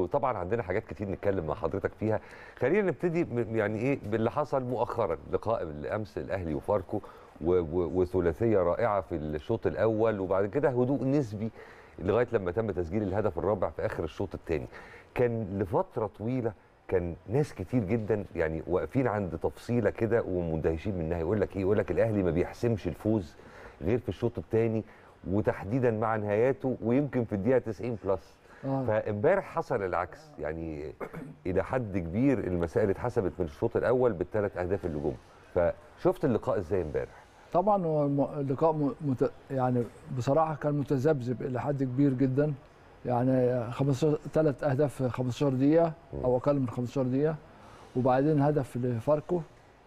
وطبعا عندنا حاجات كتير نتكلم مع حضرتك فيها خلينا نبتدي م- يعني ايه باللي حصل مؤخرا لقاء الامس الاهلي وفاركو و- و- وثلاثيه رائعه في الشوط الاول وبعد كده هدوء نسبي لغايه لما تم تسجيل الهدف الرابع في اخر الشوط الثاني كان لفتره طويله كان ناس كتير جدا يعني واقفين عند تفصيله كده ومندهشين منها يقول لك ايه يقول لك الاهلي ما بيحسمش الفوز غير في الشوط الثاني وتحديدا مع نهاياته ويمكن في الدقيقه 90 بلس آه. فامبارح حصل العكس يعني الى حد كبير المسائل اتحسبت من الشوط الاول بالثلاث اهداف اللي جم فشفت اللقاء ازاي امبارح طبعا هو الم- اللقاء م- مت... يعني بصراحه كان متذبذب الى حد كبير جدا يعني 15 ثلاث اهداف في 15 دقيقه او اقل من 15 دقيقه وبعدين هدف لفاركو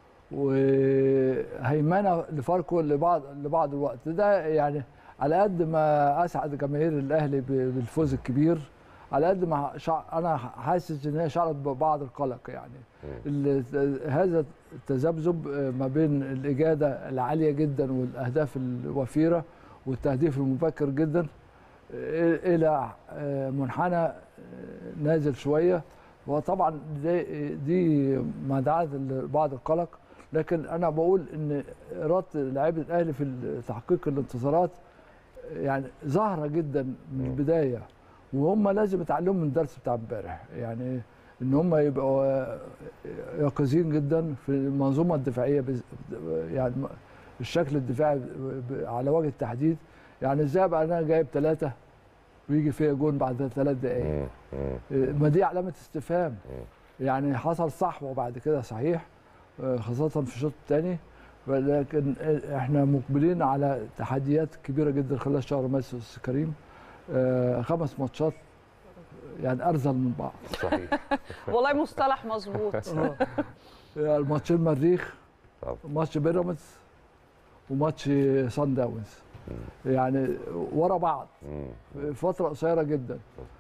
وهيمنه لفاركو لبعض لبعض الوقت ده يعني على قد ما اسعد جماهير الاهلي ب- بالفوز الكبير على قد ما شع... انا حاسس ان هي شعرت ببعض القلق يعني ال- هذا التذبذب ما بين الاجاده العاليه جدا والاهداف الوفيره والتهديف المبكر جدا الى منحنى نازل شويه وطبعا دي, دي ما دعت لبعض القلق لكن انا بقول ان اراده لاعيبه الاهلي في تحقيق الانتصارات يعني ظاهره جدا من البدايه وهم لازم يتعلموا من الدرس بتاع امبارح يعني ان هم يبقوا يقظين جدا في المنظومه الدفاعيه بز- يعني الشكل الدفاعي ب- على وجه التحديد يعني ازاي ابقى انا جايب ثلاثه ويجي فيا جون بعد ثلاث دقائق مم. مم. ما دي علامه استفهام يعني حصل صحوه بعد كده صحيح آه، خاصه في الشوط الثاني ولكن احنا مقبلين على تحديات كبيره جدا خلال شهر مارس أستاذ كريم آه، خمس ماتشات يعني ارذل من بعض صحيح والله مصطلح مظبوط آه. يعني ماتشين مريخ طبعا. ماتش بيراميدز وماتش سان داونز يعني ورا بعض مم. في فتره قصيره جدا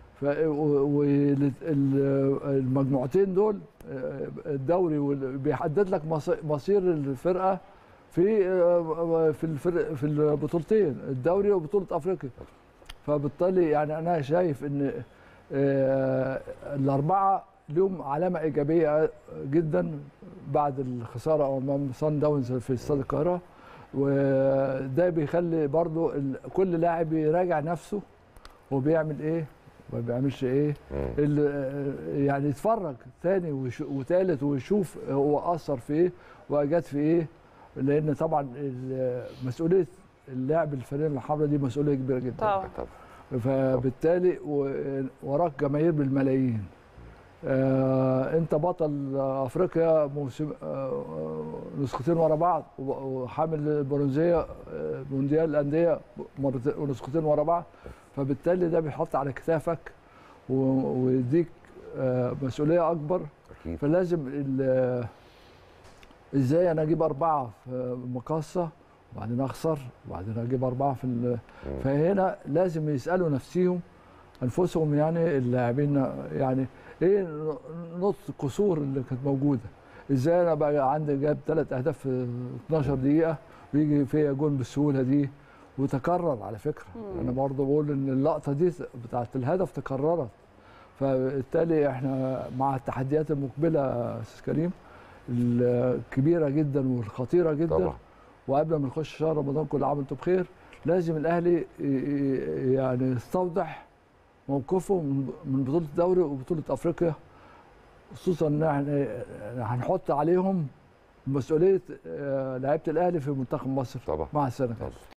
والمجموعتين دول آه، الدوري وال- بيحدد لك مص- مصير الفرقه في آه، في الفرق في البطولتين الدوري وبطوله افريقيا فبالتالي يعني انا شايف ان آه، الاربعه لهم علامه ايجابيه جدا بعد الخساره امام سان داونز في استاد القاهره وده بيخلي برضو ال- كل لاعب يراجع نفسه هو بيعمل ايه ما بيعملش ايه مم. ال- يعني يتفرج تاني ويش- وتالت ويشوف هو اثر في ايه واجاد في ايه لان طبعا ال- مسؤوليه اللاعب الفريق الحمراء دي مسؤوليه كبيره جدا طبعا طبعا فبالتالي و- وراك جماهير بالملايين آه انت بطل افريقيا موسم آه نسختين ورا بعض و- وحامل البرونزيه آه، مونديال الانديه مرتين ونسختين ورا بعض فبالتالي ده بيحط على كتافك و- ويديك آه مسؤوليه اكبر اكيد فلازم ال- ازاي انا اجيب اربعه في مقاصه وبعدين اخسر وبعدين اجيب اربعه في ال- فهنا لازم يسالوا نفسهم انفسهم يعني اللاعبين يعني ايه نقطه القصور اللي كانت موجوده ازاي انا بقى عندي جايب ثلاث اهداف في 12 دقيقه ويجي فيا جون بالسهوله دي وتكرر على فكره مم. انا برضه بقول ان اللقطه دي بتاعت الهدف تكررت فبالتالي احنا مع التحديات المقبله يا استاذ كريم الكبيره جدا والخطيره جدا طبعا وقبل ما نخش شهر رمضان كل عام وانتم بخير لازم الاهلي ي- ي- يعني يستوضح موقفه من من بطوله الدوري وبطوله افريقيا خصوصا ان احنا هنحط عليهم مسؤوليه آه، لعيبه الاهلي في منتخب مصر طبعا مع السنغال طبعا